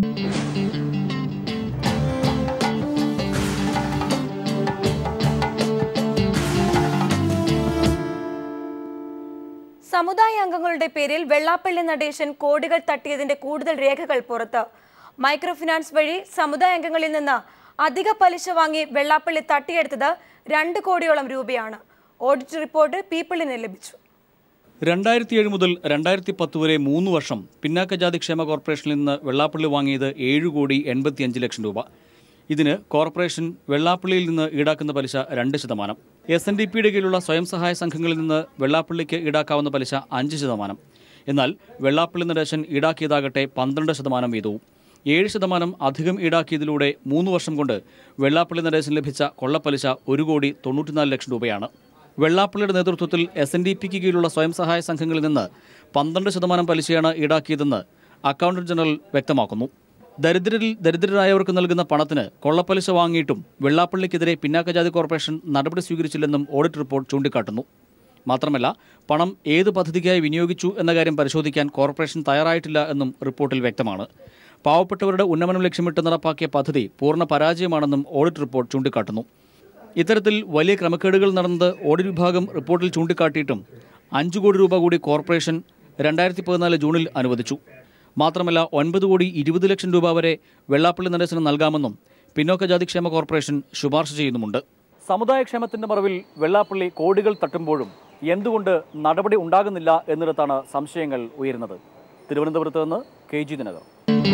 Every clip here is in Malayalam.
സമുദായ അംഗങ്ങളുടെ പേരിൽ വെള്ളാപ്പള്ളി നടേശൻ കോടികൾ തട്ടിയതിന്റെ കൂടുതൽ രേഖകൾ പുറത്ത് മൈക്രോ ഫിനാൻസ് വഴി സമുദായ അംഗങ്ങളിൽ നിന്ന് അധിക പലിശ വാങ്ങി വെള്ളാപ്പള്ളി തട്ടിയെടുത്തത് രണ്ട് കോടിയോളം രൂപയാണ് ഓഡിറ്റ് റിപ്പോർട്ട് പീപ്പിളിന് ലഭിച്ചു രണ്ടായിരത്തി ഏഴ് മുതൽ രണ്ടായിരത്തി പത്ത് വരെ മൂന്ന് വർഷം പിന്നാക്കജാതി ക്ഷേമ കോർപ്പറേഷനിൽ നിന്ന് വെള്ളാപ്പള്ളി വാങ്ങിയത് ഏഴ് കോടി എൺപത്തിയഞ്ച് ലക്ഷം രൂപ ഇതിന് കോർപ്പറേഷൻ വെള്ളാപ്പള്ളിയിൽ നിന്ന് ഈടാക്കുന്ന പലിശ രണ്ട് ശതമാനം എസ് എൻ ഡി പിയുടെ കീഴിലുള്ള സ്വയം സഹായ സംഘങ്ങളിൽ നിന്ന് വെള്ളാപ്പള്ളിക്ക് ഈടാക്കാവുന്ന പലിശ അഞ്ച് ശതമാനം എന്നാൽ വെള്ളാപ്പള്ളി നടേശൻ ഈടാക്കിയതാകട്ടെ പന്ത്രണ്ട് ശതമാനം വീതവും ഏഴ് ശതമാനം അധികം ഈടാക്കിയതിലൂടെ മൂന്ന് വർഷം കൊണ്ട് വെള്ളാപ്പള്ളി നടേശൻ ലഭിച്ച കൊള്ളപ്പലിശ ഒരു കോടി തൊണ്ണൂറ്റിനാല് ലക്ഷം രൂപയാണ് വെള്ളാപ്പള്ളിയുടെ നേതൃത്വത്തിൽ എസ് എൻ ഡി പിക്ക് കീഴിലുള്ള സ്വയം സഹായ സംഘങ്ങളിൽ നിന്ന് പന്ത്രണ്ട് ശതമാനം പലിശയാണ് ഈടാക്കിയതെന്ന് അക്കൗണ്ടന്റ് ജനറൽ വ്യക്തമാക്കുന്നു ദരിദ്രരിൽ ദരിദ്രരായവർക്ക് നൽകുന്ന പണത്തിന് കൊള്ളപ്പലിശ വാങ്ങിയിട്ടും വെള്ളാപ്പള്ളിക്കെതിരെ പിന്നാക്കജാതി കോർപ്പറേഷൻ നടപടി സ്വീകരിച്ചില്ലെന്നും ഓഡിറ്റ് റിപ്പോർട്ട് ചൂണ്ടിക്കാട്ടുന്നു മാത്രമല്ല പണം ഏത് പദ്ധതിക്കായി വിനിയോഗിച്ചു എന്ന കാര്യം പരിശോധിക്കാൻ കോർപ്പറേഷൻ തയ്യാറായിട്ടില്ല എന്നും റിപ്പോർട്ടിൽ വ്യക്തമാണ് പാവപ്പെട്ടവരുടെ ഉന്നമനം ലക്ഷ്യമിട്ട് നടപ്പാക്കിയ പദ്ധതി പൂർണ്ണ പരാജയമാണെന്നും ഓഡിറ്റ് റിപ്പോർട്ട് ചൂണ്ടിക്കാട്ടുന്നു ഇത്തരത്തിൽ വലിയ ക്രമക്കേടുകൾ നടന്നത് ഓഡിറ്റ് വിഭാഗം റിപ്പോർട്ടിൽ ചൂണ്ടിക്കാട്ടിയിട്ടും അഞ്ചു കോടി രൂപ കൂടി കോർപ്പറേഷൻ രണ്ടായിരത്തി പതിനാല് ജൂണിൽ അനുവദിച്ചു മാത്രമല്ല ഒൻപത് കോടി ഇരുപത് ലക്ഷം രൂപ വരെ വെള്ളാപ്പള്ളി നടേശന് നൽകാമെന്നും പിന്നോക്കജാതി ക്ഷേമ കോർപ്പറേഷൻ ശുപാർശ ചെയ്യുന്നുമുണ്ട് സമുദായക്ഷേമത്തിന്റെ മറവിൽ വെള്ളാപ്പള്ളി കോടികൾ തട്ടുമ്പോഴും എന്തുകൊണ്ട് നടപടി ഉണ്ടാകുന്നില്ല എന്നിടത്താണ് സംശയങ്ങൾ ഉയരുന്നത് തിരുവനന്തപുരത്ത് നിന്ന് കെ ജി ദിനകർ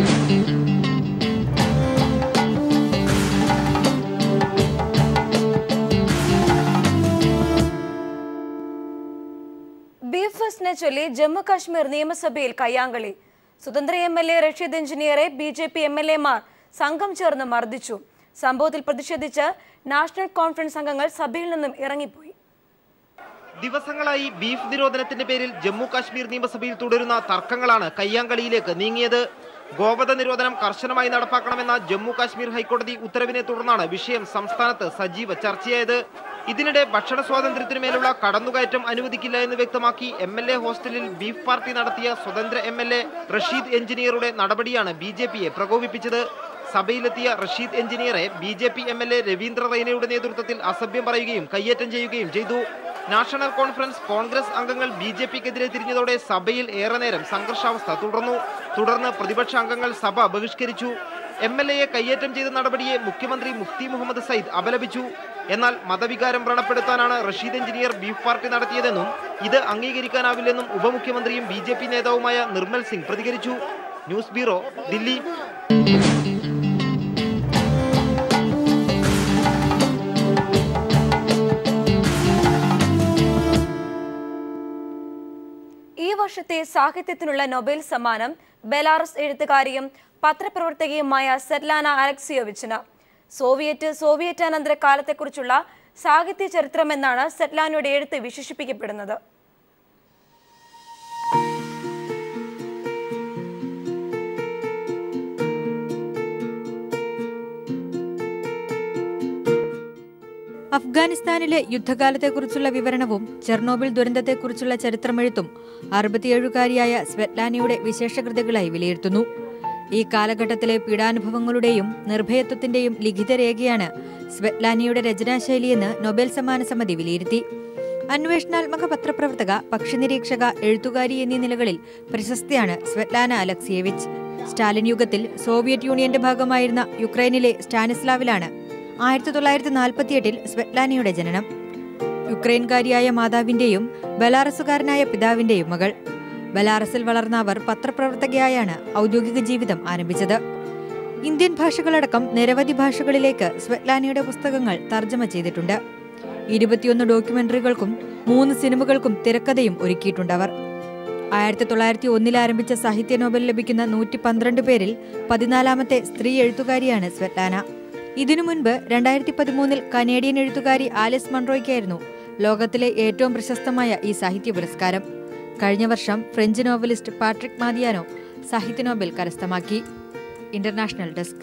ബീഫ് ഫസ്റ്റിനെ ചൊല്ലി ജമ്മു കാശ്മീർ നിയമസഭയിൽ കയ്യാങ്കളി സ്വതന്ത്ര എം എൽ എ റഷീദ് എഞ്ചിനീയറെ B J P M L എമാർ സംഘം ചേർന്ന് മർദ്ദിച്ചു സംഭവത്തിൽ പ്രതിഷേധിച്ച് നാഷണൽ കോൺഫറൻസ് അംഗങ്ങൾ സഭയിൽ നിന്നും ഇറങ്ങിപ്പോയി ദിവസങ്ങളായി ബീഫ് നിരോധനത്തിന്റെ പേരിൽ ജമ്മു കാശ്മീർ നിയമസഭയിൽ തുടരുന്ന തർക്കങ്ങളാണ് കയ്യാങ്കളിയിലേക്ക് നീങ്ങിയത് ഗോവധ നിരോധനം കർശനമായി നടപ്പാക്കണമെന്ന ജമ്മു കാശ്മീർ ഹൈക്കോടതി ഉത്തരവിനെ തുടർന്നാണ് വിഷയം സംസ്ഥാനത്ത് സജീവ ചർച്ചയായത് ഇതിനിടെ ഭക്ഷണ സ്വാതന്ത്ര്യത്തിനുമേലുള്ള കടന്നുകയറ്റം അനുവദിക്കില്ല എന്ന് വ്യക്തമാക്കി എം എൽ എ ഹോസ്റ്റലിൽ ബീഫ് പാർട്ടി നടത്തിയ സ്വതന്ത്ര എം എൽ എ റഷീദ് എഞ്ചിനീയറുടെ നടപടിയാണ് ബി ജെ പിയെ പ്രകോപിപ്പിച്ചത് സഭയിലെത്തിയ റഷീദ് എഞ്ചിനീയറെ B J P M L A Ravindra റൈനയുടെ നേതൃത്വത്തിൽ അസഭ്യം പറയുകയും കയ്യേറ്റം ചെയ്യുകയും ചെയ്തു നാഷണൽ കോൺഫറൻസ് കോൺഗ്രസ് അംഗങ്ങൾ ബി ജെ പിക്കെതിരെ തിരിഞ്ഞതോടെ സഭയിൽ ഏറെ നേരം സംഘർഷാവസ്ഥ തുടർന്നു തുടർന്ന് പ്രതിപക്ഷ അംഗങ്ങൾ സഭ ബഹിഷ്കരിച്ചു എം എൽ എയെ കയ്യേറ്റം ചെയ്ത നടപടിയെ മുഖ്യമന്ത്രി മുഫ്തി മുഹമ്മദ് സയ്യിദ് അപലപിച്ചു എന്നാൽ മതവികാരം വ്രണപ്പെടുത്താനാണ് റഷീദ് എഞ്ചിനീയർ ബീഫ് പാർട്ടി നടത്തിയതെന്നും ഇത് അംഗീകരിക്കാനാവില്ലെന്നും ഉപമുഖ്യമന്ത്രിയും ബി ജെ പി നേതാവുമായ നിർമ്മൽ സിംഗ് പ്രതികരിച്ചു ന്യൂസ് ബ്യൂറോ ദില്ലി ഈ വർഷത്തെ സാഹിത്യത്തിനുള്ള നൊബേൽ സമ്മാനം ബെലാറസ് എഴുത്തുകാരിയും പത്രപ്രവർത്തകയുമായ സെറ്റ്ലാന അലക്സിയോവിച്ചിന് സോവിയറ്റ് സോവിയറ്റാനന്തര കാലത്തെക്കുറിച്ചുള്ള സാഹിത്യ ചരിത്രമെന്നാണ് സെറ്റ്ലാനയുടെ എഴുത്ത് വിശേഷിപ്പിക്കപ്പെടുന്നത് അഫ്ഗാനിസ്ഥാനിലെ യുദ്ധകാലത്തെക്കുറിച്ചുള്ള വിവരണവും ചെർണോബിൽ ദുരന്തത്തെക്കുറിച്ചുള്ള ചരിത്രമെഴുത്തും അറുപത്തിയേഴുകാരിയായ സ്വെറ്റ്ലാനയുടെ വിശേഷകൃതികളായി വിലയിരുത്തുന്നു ഈ കാലഘട്ടത്തിലെ പീഡാനുഭവങ്ങളുടെയും നിർഭയത്വത്തിന്റെയും ലിഖിതരേഖയാണ് സ്വെറ്റ്ലാനയുടെ രചനാശൈലിയെന്ന് നൊബേൽ സമ്മാന സമിതി വിലയിരുത്തി അന്വേഷണാത്മക പത്രപ്രവർത്തക പക്ഷി നിരീക്ഷക എഴുത്തുകാരി എന്നീ നിലകളിൽ പ്രശസ്തിയാണ് സ്വെറ്റ്ലാന അലക്സിയേവിച്ച് സ്റ്റാലിൻ യുഗത്തിൽ സോവിയറ്റ് യൂണിയന്റെ ഭാഗമായിരുന്ന യുക്രൈനിലെ സ്റ്റാനിസ്ലാവിലാണ് ആയിരത്തി തൊള്ളായിരത്തി നാൽപ്പത്തിയെട്ടിൽ സ്വെറ്റ്ലാനയുടെ ജനനം യുക്രൈൻകാരിയായ മാതാവിന്റെയും ബലാറസുകാരനായ പിതാവിന്റെയും മകൾ ബലാറസിൽ വളർന്ന അവർ പത്രപ്രവർത്തകയായാണ് ഔദ്യോഗിക ജീവിതം ആരംഭിച്ചത് ഇന്ത്യൻ ഭാഷകളടക്കം നിരവധി ഭാഷകളിലേക്ക് സ്വെറ്റ്ലാനയുടെ പുസ്തകങ്ങൾ തർജ്ജമ ചെയ്തിട്ടുണ്ട് ഇരുപത്തിയൊന്ന് ഡോക്യുമെന്ററികൾക്കും മൂന്ന് സിനിമകൾക്കും തിരക്കഥയും ഒരുക്കിയിട്ടുണ്ട് അവർ ആയിരത്തി തൊള്ളായിരത്തി ഒന്നിൽ ആരംഭിച്ച സാഹിത്യ നോബൽ ലഭിക്കുന്ന നൂറ്റി പന്ത്രണ്ട് പേരിൽ പതിനാലാമത്തെ സ്ത്രീ എഴുത്തുകാരിയാണ് സ്വെറ്റ്ലാന ഇതിനു മുൻപ് രണ്ടായിരത്തി പതിമൂന്നിൽ കനേഡിയൻ എഴുത്തുകാരി ആലിസ് മൺറോയ്ക്കായിരുന്നു ലോകത്തിലെ ഏറ്റവും പ്രശസ്തമായ ഈ സാഹിത്യ പുരസ്കാരം കഴിഞ്ഞ വർഷം ഫ്രഞ്ച് നോവലിസ്റ്റ് പാട്രിക് മാദിയാനോ സാഹിത്യ നോബൽ കരസ്ഥമാക്കി ഇന്റർനാഷണൽ ഡെസ്ക്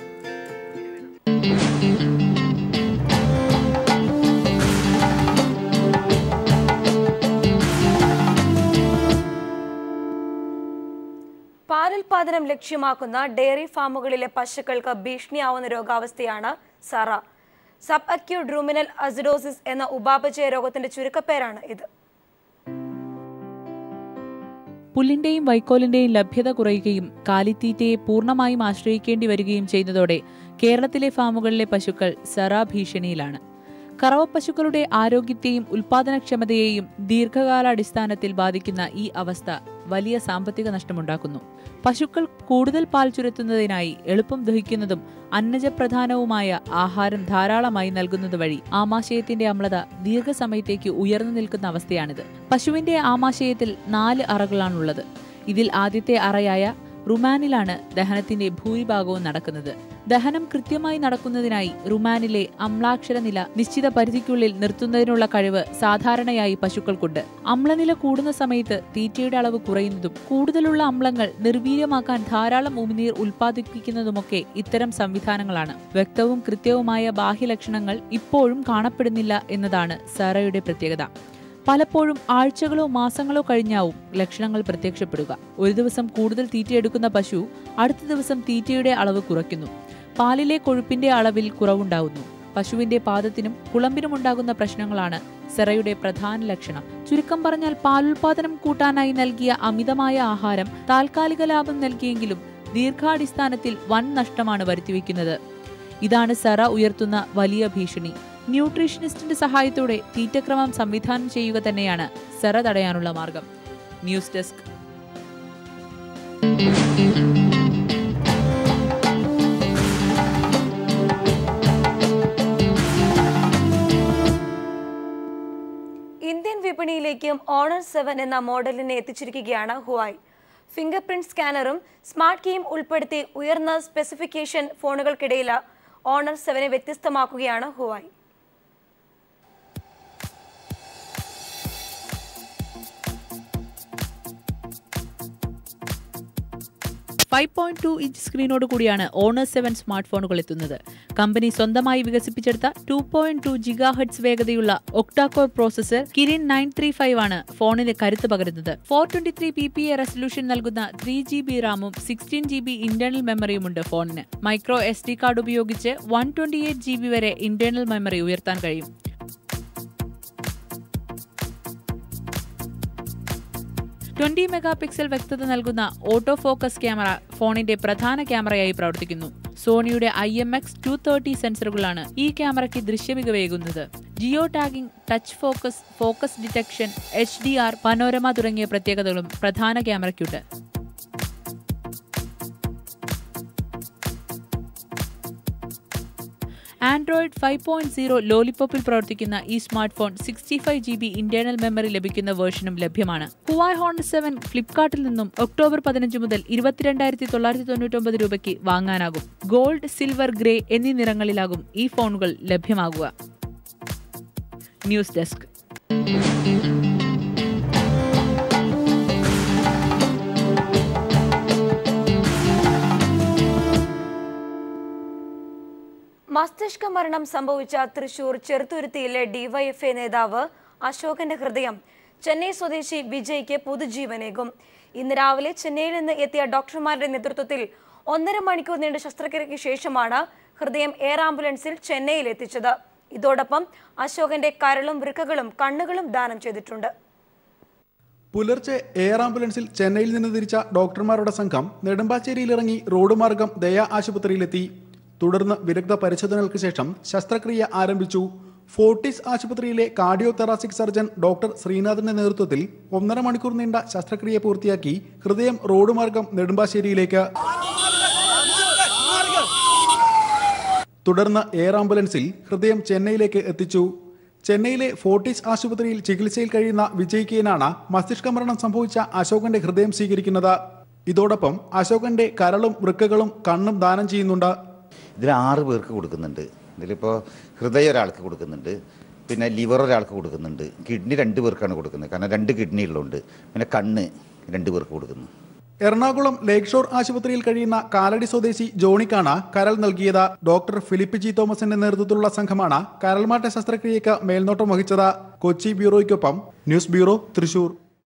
പാലിൽ പാലുൽപാദനം ലക്ഷ്യമാക്കുന്ന ഡയറി ഫാമുകളിലെ പശുക്കൾക്ക് ഭീഷണിയാവുന്ന രോഗാവസ്ഥയാണ് SARA sub acute ruminal acidosis എന്ന ഉപാപചയ രോഗത്തിന്റെ ചുരുക്കപ്പേരാണ് ഇത് പുല്ലിന്റെയും വൈക്കോലിന്റെയും ലഭ്യത കുറയുകയും കാലിത്തീറ്റയെ പൂർണ്ണമായും ആശ്രയിക്കേണ്ടി വരികയും ചെയ്യുന്നതോടെ കേരളത്തിലെ ഫാമുകളിലെ പശുക്കൾ സറാ ഭീഷണിയിലാണ് കറവ പശുക്കളുടെ ആരോഗ്യത്തെയും ഉൽപാദനക്ഷമതയെയും ദീർഘകാലാടിസ്ഥാനത്തിൽ ബാധിക്കുന്ന ഈ അവസ്ഥ വലിയ സാമ്പത്തിക നഷ്ടമുണ്ടാക്കുന്നു പശുക്കൾ കൂടുതൽ പാൽ ചുരത്തുന്നതിനായി എളുപ്പം ദഹിക്കുന്നതും അന്നജപ്രധാനവുമായ ആഹാരം ധാരാളമായി നൽകുന്നത് വഴി ആമാശയത്തിന്റെ അമ്ലത ദീർഘസമയത്തേക്ക് ഉയർന്നു നിൽക്കുന്ന അവസ്ഥയാണിത് പശുവിന്റെ ആമാശയത്തിൽ നാല് അറകളാണുള്ളത് ഇതിൽ ആദ്യത്തെ അറയായ റുമാനിലാണ് ദഹനത്തിന്റെ ഭൂരിഭാഗവും നടക്കുന്നത് ദഹനം കൃത്യമായി നടക്കുന്നതിനായി റുമാനിലെ അമ്ലാക്ഷര നില നിശ്ചിത പരിധിക്കുള്ളിൽ നിർത്തുന്നതിനുള്ള കഴിവ് സാധാരണയായി പശുക്കൾക്കുണ്ട് അമ്ലനില കൂടുന്ന സമയത്ത് തീറ്റയുടെ അളവ് കുറയുന്നതും കൂടുതലുള്ള അമ്ലങ്ങൾ നിർവീര്യമാക്കാൻ ധാരാളം ഉമിനീർ ഉൽപ്പാദിപ്പിക്കുന്നതുമൊക്കെ ഇത്തരം സംവിധാനങ്ങളാണ് വ്യക്തവും കൃത്യവുമായ ബാഹ്യലക്ഷണങ്ങൾ ഇപ്പോഴും കാണപ്പെടുന്നില്ല എന്നതാണ് സാറയുടെ പ്രത്യേകത പലപ്പോഴും ആഴ്ചകളോ മാസങ്ങളോ കഴിഞ്ഞാവും ലക്ഷണങ്ങൾ പ്രത്യക്ഷപ്പെടുക ഒരു ദിവസം കൂടുതൽ തീറ്റയെടുക്കുന്ന പശു അടുത്ത ദിവസം തീറ്റയുടെ അളവ് കുറയ്ക്കുന്നു പാലിലെ കൊഴുപ്പിന്റെ അളവിൽ കുറവുണ്ടാകുന്നു പശുവിന്റെ പാദത്തിനും കുളമ്പിനുമുണ്ടാകുന്ന പ്രശ്നങ്ങളാണ് സെറയുടെ പ്രധാന ലക്ഷണം ചുരുക്കം പറഞ്ഞാൽ പാലുൽപാദനം കൂട്ടാനായി നൽകിയ അമിതമായ ആഹാരം താൽക്കാലിക ലാഭം നൽകിയെങ്കിലും ദീർഘാടിസ്ഥാനത്തിൽ വൻ നഷ്ടമാണ് വരുത്തിവെക്കുന്നത് ഇതാണ് സെറ ഉയർത്തുന്ന വലിയ ഭീഷണി ന്യൂട്രീഷനിസ്റ്റിന്റെ സഹായത്തോടെ തീറ്റക്രമം സംവിധാനം ചെയ്യുക തന്നെയാണ് സെറ തടയാനുള്ള മാർഗം ന്യൂസ് ഡെസ്ക് ഇന്ത്യൻ വിപണിയിലേക്കും ഓണർ സെവൻ എന്ന മോഡലിനെ എത്തിച്ചിരിക്കുകയാണ് ഹുവായ് ഫിംഗർ പ്രിന്റ് സ്കാനറും സ്മാർട്ട് കീയും ഉൾപ്പെടുത്തി ഉയർന്ന സ്പെസിഫിക്കേഷൻ ഫോണുകൾക്കിടയിൽ ഓണർ സെവനെ വ്യത്യസ്തമാക്കുകയാണ് Huawei five point two inch സ്ക്രീനോട് കൂടിയാണ് ഓണർ സെവൻ സ്മാർട്ട് ഫോണുകൾ എത്തുന്നത് കമ്പനി സ്വന്തമായി വികസിപ്പിച്ചെടുത്ത two point two giga hertz വേഗതയുള്ള octa core processor Kirin nine three five ആണ് ഫോണിന് കരുത്ത് പകരുന്നത് four twenty three P P A resolution നൽകുന്ന ത്രീ ജി ബി റാമും സിക്സ്റ്റീൻ ജി ബി ഇന്റേണൽ മെമ്മറിയുമുണ്ട് ഫോണിന് മൈക്രോ എസ് ഡി കാർഡ് ഉപയോഗിച്ച് one twenty eight G B വരെ ഇന്റേണൽ മെമ്മറി ഉയർത്താൻ കഴിയും ട്വന്റി മെഗാ പിക്സൽ വ്യക്തത നൽകുന്ന ഓട്ടോ ഫോക്കസ് ക്യാമറ ഫോണിന്റെ പ്രധാന ക്യാമറയായി പ്രവർത്തിക്കുന്നു സോണിയുടെ I M X two thirty സെൻസറുകളാണ് ഈ ക്യാമറയ്ക്ക് ദൃശ്യമികവേകുന്നത് geo tagging touch focus focus detection H D R panorama തുടങ്ങിയ പ്രത്യേകതകളും പ്രധാന ക്യാമറയ്ക്കുണ്ട് ആൻഡ്രോയിഡ് ഫൈവ് പോയിന്റ് സീറോ ലോലിപോപ്പിൽ പ്രവർത്തിക്കുന്ന ഈ smart phone sixty five G B internal memory ലഭിക്കുന്ന വേർഷനും ലഭ്യമാണ് ഹുവായ് ഹോൺ സെവൻ ഫ്ലിപ്കാർട്ടിൽ നിന്നും ഒക്ടോബർ പതിനഞ്ച് മുതൽ ഇരുപത്തിരണ്ടായിരത്തി തൊള്ളായിരത്തി തൊണ്ണൂറ്റൊമ്പത് രൂപയ്ക്ക് വാങ്ങാനാകും ഗോൾഡ് സിൽവർ ഗ്രേ എന്നീ നിറങ്ങളിലാകും ഈ ഫോണുകൾ ലഭ്യമാകുക ന്യൂസ് ഡെസ്ക് മസ്തിഷ്ക മരണം സംഭവിച്ച തൃശൂർ ചെറുത്തുരുത്തിയിലെ ഡിവൈഎഫ്ഐ നേതാവ് അശോകന്റെ ഹൃദയം ചെന്നൈ സ്വദേശി വിജയ്ക്ക് പുതുജീവനേകും ഇന്ന് രാവിലെ ചെന്നൈയിൽ നിന്ന് എത്തിയ ഡോക്ടർമാരുടെ നേതൃത്വത്തിൽ ഒന്നര മണിക്കൂർ നീണ്ട ശസ്ത്രക്രിയയ്ക്ക് ശേഷമാണ് ഹൃദയം എയർ ആംബുലൻസിൽ ചെന്നൈയിൽ എത്തിച്ചത് ഇതോടൊപ്പം അശോകന്റെ കരളും വൃക്കകളും കണ്ണുകളും ദാനം ചെയ്തിട്ടുണ്ട് പുലർച്ചെ എയർ ആംബുലൻസിൽ ചെന്നൈയിൽ നിന്ന് തിരിച്ച ഡോക്ടർമാരുടെ സംഘം നെടുമ്പാശ്ശേരിയിൽ ഇറങ്ങി റോഡ് മാർഗം ദയ ആശുപത്രിയിലെത്തി തുടർന്ന് വിദഗ്ധ പരിശോധനകൾക്ക് ശേഷം ശസ്ത്രക്രിയ ആരംഭിച്ചു ഫോർട്ടിസ് ആശുപത്രിയിലെ കാർഡിയോ തെറാസിക് സർജൻ ഡോക്ടർ ശ്രീനാഥിന്റെ നേതൃത്വത്തിൽ ഒന്നര മണിക്കൂർ നീണ്ട ശസ്ത്രക്രിയ പൂർത്തിയാക്കി ഹൃദയം റോഡ് മാർഗം നെടുമ്പാശ്ശേരിയിലേക്ക് തുടർന്ന് എയർ ആംബുലൻസിൽ ഹൃദയം ചെന്നൈയിലേക്ക് എത്തിച്ചു ചെന്നൈയിലെ ഫോർട്ടിസ് ആശുപത്രിയിൽ ചികിത്സയിൽ കഴിയുന്ന വിജയ് കെയിനാണ് മസ്തിഷ്ക മരണം സംഭവിച്ച അശോകന്റെ ഹൃദയം സ്വീകരിക്കുന്നത് ഇതോടൊപ്പം അശോകന്റെ കരളും വൃക്കകളും കണ്ണും ദാനം ചെയ്യുന്നുണ്ട് ഇതിൽ ആറ് പേർക്ക് കൊടുക്കുന്നുണ്ട് ഇതിലിപ്പോൾ ഹൃദയം ഒരാൾക്ക് കൊടുക്കുന്നുണ്ട് പിന്നെ ലിവർ ഒരാൾക്ക് കൊടുക്കുന്നുണ്ട് കിഡ്നി രണ്ട് പേർക്കാണ് കൊടുക്കുന്നത് കാരണം രണ്ട് കിഡ്നി ഉള്ളതുകൊണ്ട് പിന്നെ കണ്ണ് രണ്ട് പേർക്ക് കൊടുക്കുന്നു എറണാകുളം ലേക്ക് ഷോർ ആശുപത്രിയിൽ കഴിയുന്ന കാലടി സ്വദേശി ജോണിക്കാണ് കരൾ നൽകിയത് ഡോക്ടർ ഫിലിപ്പ് ജി തോമസിന്റെ നേതൃത്വത്തിലുള്ള സംഘമാണ് കരൾമാറ്റ ശസ്ത്രക്രിയയ്ക്ക് മേൽനോട്ടം വഹിച്ചത് കൊച്ചി ബ്യൂറോയ്ക്കൊപ്പം ന്യൂസ് ബ്യൂറോ തൃശൂർ